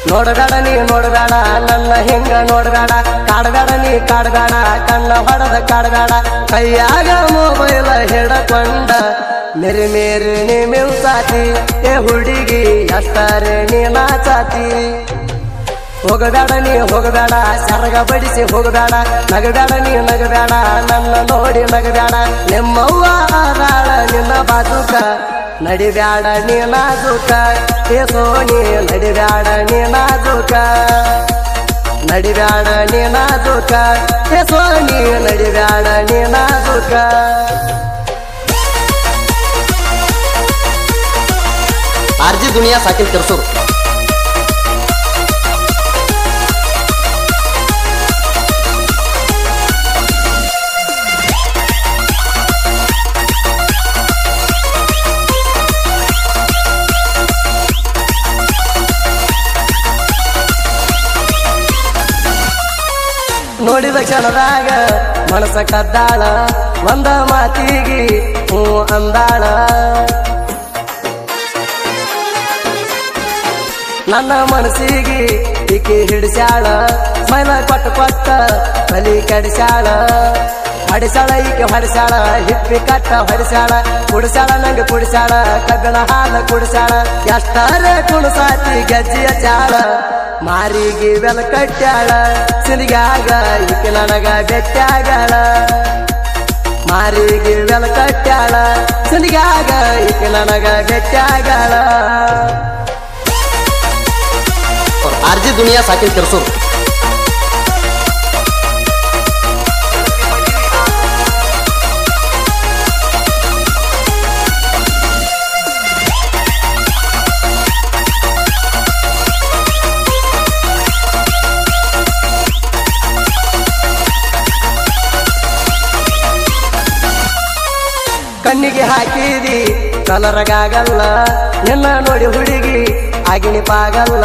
ನೋಡಬೇಡ ನೀ ನೋಡಬೇಡ ನನ್ನ ಹಿಂಗ ನೋಡಬೇಡ ಕಾಡಬೇಡ ನೀ ಕಾಡಬೇಡ ಕಣ್ಣ ಹೊಡೆದ ಕಾಡಬೇಡ ಕೈಯಾಗ ಮೊಬೈಲ್ ಹಿಡಕೊಂಡ ಮೇರಿ ಮೇರಿ ನೀ ಮಿಲ್ಸಾತಿ ಏ ಹುಡುಗಿ ಎಷ್ಟಾರೆ ನೀ ನಾಚಾತಿ ಹೋಗಬೇಡ ನೀ ಹೋಗಬೇಡ ಸರಗ ಬಡಿಸಿ ಹೋಗಬೇಡ ನಗಬೇಡ ನೀ ನಗಬೇಡ ನನ್ನ ನೋಡಿ ನಗಬೇಡ ನಿಮ್ಮವ್ವ ಆದಾಳ ನಿನ್ನ ಬಾಜುಕ ನಡಿಬ್ಯಾಡ ನೀ ನಾಜುಕ ಏ ಸೋನಿ ನಡಿಬ್ಯಾಡ ನೀ ನಾಜುಕ ನಡಿಬ್ಯಾಡ ನೀ ನಾಜುಕ ಏ ಸೋನಿ ನಡಿಬ್ಯಾಡ ನೀ ನಾಜುಕ ಆರ್ಜಿ ದುನಿಯಾ ಸಾಕಿನ್ ತಿರ್ಸೂರು ನೋಡಿದ ಕ್ಷಣದಾಗ ಮನಸ ಕದ್ದಾಳ ಒಂದ ಮಾತಿಗೆ ಹ್ಞೂ ಅಂದಾಳ ನನ್ನ ಮನಸ್ಸಿಗೆ ಈಕೆ ಹಿಡಿಸ್ಯಾಳ ಸ್ಮೈಲ ಕೊಟ್ಟ ಕೊಟ್ಟ ಬಲಿ ಕಡಿಸ್ಯಾಳ ಹೊಡಿಸ್ಯಾಳ ಈಕೆ ಹೊಡಿಸ್ಯಾಳ ಹಿಪ್ಪಿ ಕಟ್ಟ ಹೊಡಿಸ್ಯಾಳ ಕುಡಿಸ್ಯಾಳ ನಂಗೆ ಕುಡಿಸ್ಯಾಳ ಕಬ್ಬಿಣ ಹಾಲ ಕುಡಿಸ್ಯಾಳ ಎಷ್ಟಾರೆ ಕುಣಸಾತಿ ಗೆಜ್ಜಿಯ ಚಾಳ ಮಾರಿಗೆ ಬೆಲ ಕಟ್ಟ್ಯಾಳ ಸಿನಿಗಾಗ ಈಕೆ ನನಗ ಬೆಟ್ಟಾಗಳ ಮಾರಿಗೆ ಬೆಲ ಕಟ್ಟ್ಯಾಳ ಸಿನಿಗಾಗ ಈಕೆ ನನಗ ಬೆಟ್ಟಾಗಳ ಆರ್ಜಿ ದುನಿಯಾ ಸಾಕಿನ್ ತಿರ್ಸೂರು ಕಣ್ಣಿಗೆ ಹಾಕಿದಿ ಕಲರಗಾಗಲ್ಲ ನಿನ್ನ ನೋಡಿ ಹುಡುಗಿ ಆಗಿನಿ ಪಾಗಲ್ಲ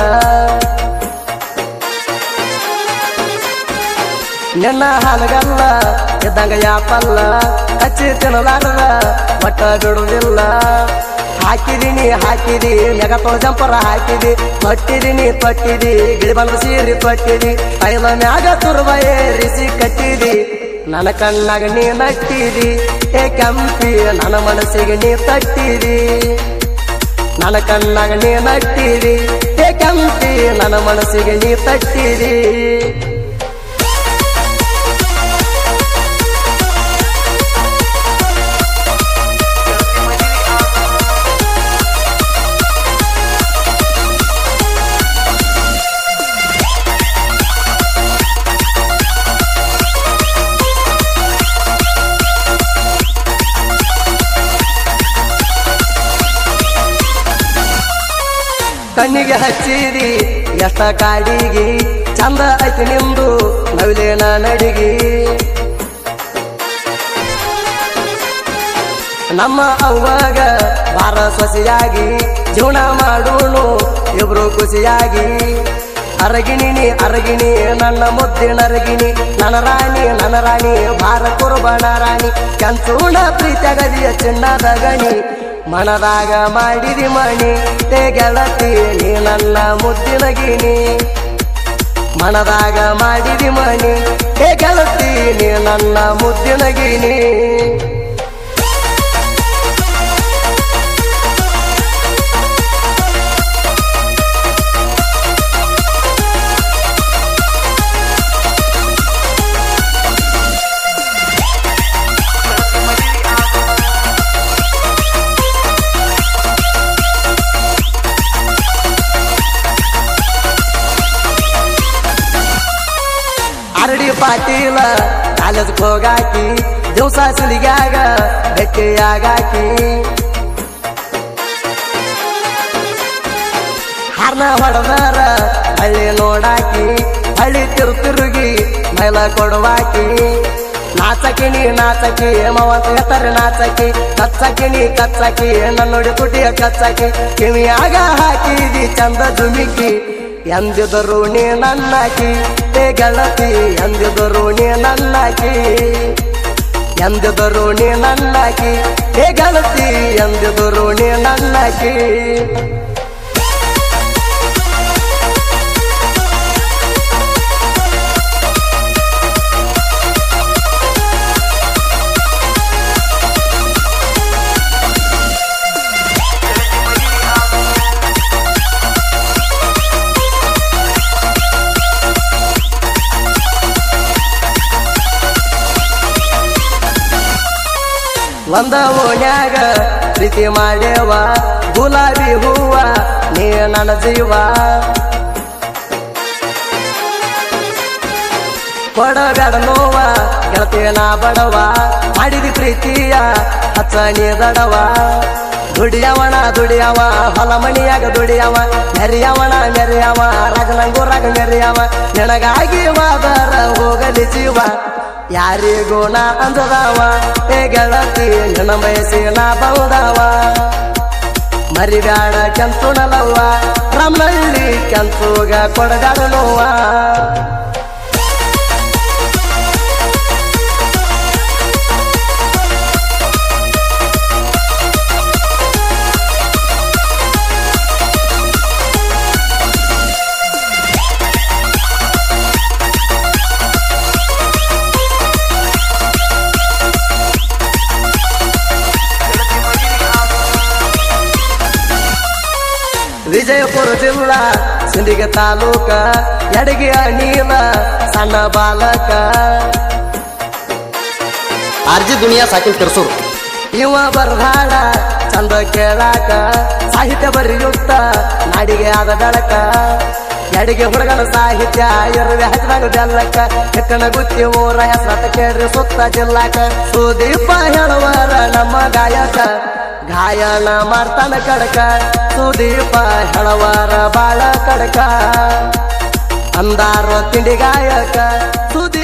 ನಿನ್ನ ಹಾಲಗಲ್ಲ ಇದ್ದಂಗ ಯಾಪಲ್ಲ ಕಚ್ಚಿ ತಿನ್ನಲಾರದ ಒಟ್ಟ ಬಿಡುವುದಿಲ್ಲ ಹಾಕಿದಿನಿ ಹಾಕಿದಿ ನೆಗತೊಳ ಜಂಪರ ಹಾಕಿದಿ ತೊಟ್ಟಿದಿನಿ ತೊಟ್ಟಿದಿ ಗಿಳಿ ಬಂದ ಸೀರಿ ತೊಟ್ಟಿದಿ ಐಲ ಮ್ಯಾಗ ತುರ್ಬ ಏರಿಸಿ ಕಟ್ಟಿದಿ ನನ್ನ ಕಣ್ಣಾಗ ನೀ ನಟ್ಟಿದಿ ಏ ಕೆಂಪಿ ನನ್ನ ಮನಸ್ಸಿಗೆ ನೀ ತಟ್ಟಿದಿ ನನ್ನ ಕಣ್ಣಾಗ ನೀ ನಟ್ಟಿದಿ ಏ ಕೆಂಪಿ ನನ್ನ ಮನಸ್ಸಿಗೆ ನೀ ತಟ್ಟಿದಿ ಕಣ್ಣಿಗೆ ಹಚ್ಚಿದಿ ಎಷ್ಟ ಕಾಡಿಗಿ ಚಂದ ಐತಿ ನಿಂದು ನವಿಲೇನ ನಡಿಗಿ ನಮ್ಮ ಅವ್ವಾಗ ಬಾರ ಸೊಸೆಯಾಗಿ ಜೀವನ ಮಾಡೋಣ ಇಬ್ರು ಖುಷಿಯಾಗಿ ಅರಗಿಣಿ ನೀ ಅರಗಿಣಿ ನನ್ನ ಮುದ್ದಿನ ಅರಗಿಣಿ ನನ್ನ ರಾಣಿ ನನ್ನ ರಾಣಿ ಭಾರ ಕುರುಬಣ ರಾಣಿ ಕೆಂಚೂಣ ಪ್ರೀತಿಯಾಗದಿಯ ಚಿನ್ನದ ಗಣಿ ಮನದಾಗ ಮಾಡಿದಿ ಮಣಿ ತೇ ಗೆಳತಿ ನೀ ನನ್ನ ಮುದ್ದಿನ ಗಿಣಿ ಮನದಾಗ ಮಾಡಿದಿ ಮಣಿ ಹೇ ಗೆಳತಿ ನೀ ನನ್ನ ಮುದ್ದಿನ ಗಿಣಿ ಅರಡಿ ಪಾಟೀಲ ಕಾಲೇಜ್ ಹೋಗಾಕಿ ದಿವಸ ಸಿಲಿಗ್ಯಾಗ ಬೆಟ್ಟಿಯಾಗಾಕಿ ಹಾರ್ನ ಹೊಡೆದಾರ ಹಳ್ಳಿ ನೋಡಾಕಿ ಹಳ್ಳಿ ತಿರು ತಿರುಗಿ ಮೈಲ ಕೊಡುವಾಕಿ ನಾಚಕಿನಿ ನಾಚಕಿ ಮವಂತ ಎತ್ತರ ನಾಚಕಿ ಕಚ್ಚಕಿನಿ ಕಚ್ಚಕಿ ನನ್ನೊಡಿ ತುಟಿಯ ಕಚ್ಚಕಿ ಕಿವಿಯಾಗ ಹಾಕಿದಿ ಚಂದ ಜುಮಿಕಿ ಎಂದಿದರು ನೀ ನನ್ನಾಕಿ ಏ ಗೆಳತಿ ಎಂದಿದರು ನೀ ನನ್ನಾಕಿ ಎಂದಿದರು ನೀ ನನ್ನಾಕಿ ಏ ಗೆಳತಿ ಎಂದಿದರು ನೀ ನನ್ನಾಕಿ ಒಂದ ಓಣ್ಯಾಗ ಪ್ರೀತಿ ಮಾಡ್ಯವ ಗುಲಾಬಿ ಹೂವ ನೀ ನನ್ನ ಜೀವ ಕೊಡಬೇಡ ನೋವ ಗೆಳತಿಯನ ಬಡವ ಮಾಡಿದಿ ಪ್ರೀತಿಯ ಹಚ್ಚ ನೀ ದಡವ ದುಡಿಯವಣ ದುಡಿಯವ ಹೊಲ ಮಣಿಯಾಗ ದುಡಿಯವ ಮೆರಿಯವಣ ಮೆರಿಯವ ರಾಜನಂಗೂರಾಗ ಮೆರಿಯವ ನಿನಗಾಗಿ ವಾದರ ಹೋಗಲಿ ಜೀವ ಯಾರಿಗೂ ನಾ ಅಂಜದವ ಏ ಗೆಳತಿ ನಿನ್ನ ಬಯಸಿ ನಾ ಬಂದವ ಮರಿಬ್ಯಾಡ ಕೆಂತುಣಲವ್ವ ರಮನಳ್ಳಿ ಕೆಂತುಗ ಕೊಡಬೇಡ ನೋವ ವಿಜಯಪುರ ಜಿಲ್ಲಾ ಸಿಂದಿಗೆ ತಾಲೂಕ ಎಡಗಿ ನೀಲ ಸಣ್ಣ ಬಾಲಕ ಆರ್ಜಿ ದುನಿಯಾ ಸಾಕಿನ್ ಕೆರ್ಸೂರ್ ಇವ ಬರ್ದಾಡ ಚಂದ ಕೇಳಾಕ ಸಾಹಿತ್ಯ ಬರೆಯುತ್ತ ನಾಡಿಗೆ ಆದ ಬೆಳಕ ಎಡಗೆ ಹುಡುಗನ ಸಾಹಿತ್ಯ ಇರುವೆ ಹಚ್ಚದಾಗ ಬೆಲ್ಲಕ್ಕ ಹೆಕ್ಕನ ಗುತ್ತಿ ಊರ ಹೆಸರತ ಕೇಳ್ರಿ ಸುತ್ತ ಜಿಲ್ಲಾಕ ಸುದೀಪ ಹೇಳುವರ ನಮ್ಮ ಗಾಯಕ ಗಾಯನ ಮಾಡ್ತಾನ ಕಡಕ ಸುದೀಪ ಹೇಳುವರ ಬಾಳ ಕಡಕ ಅಂದಾರ ತಿಂಡಿ ಗಾಯಕ ಸುದೀಪ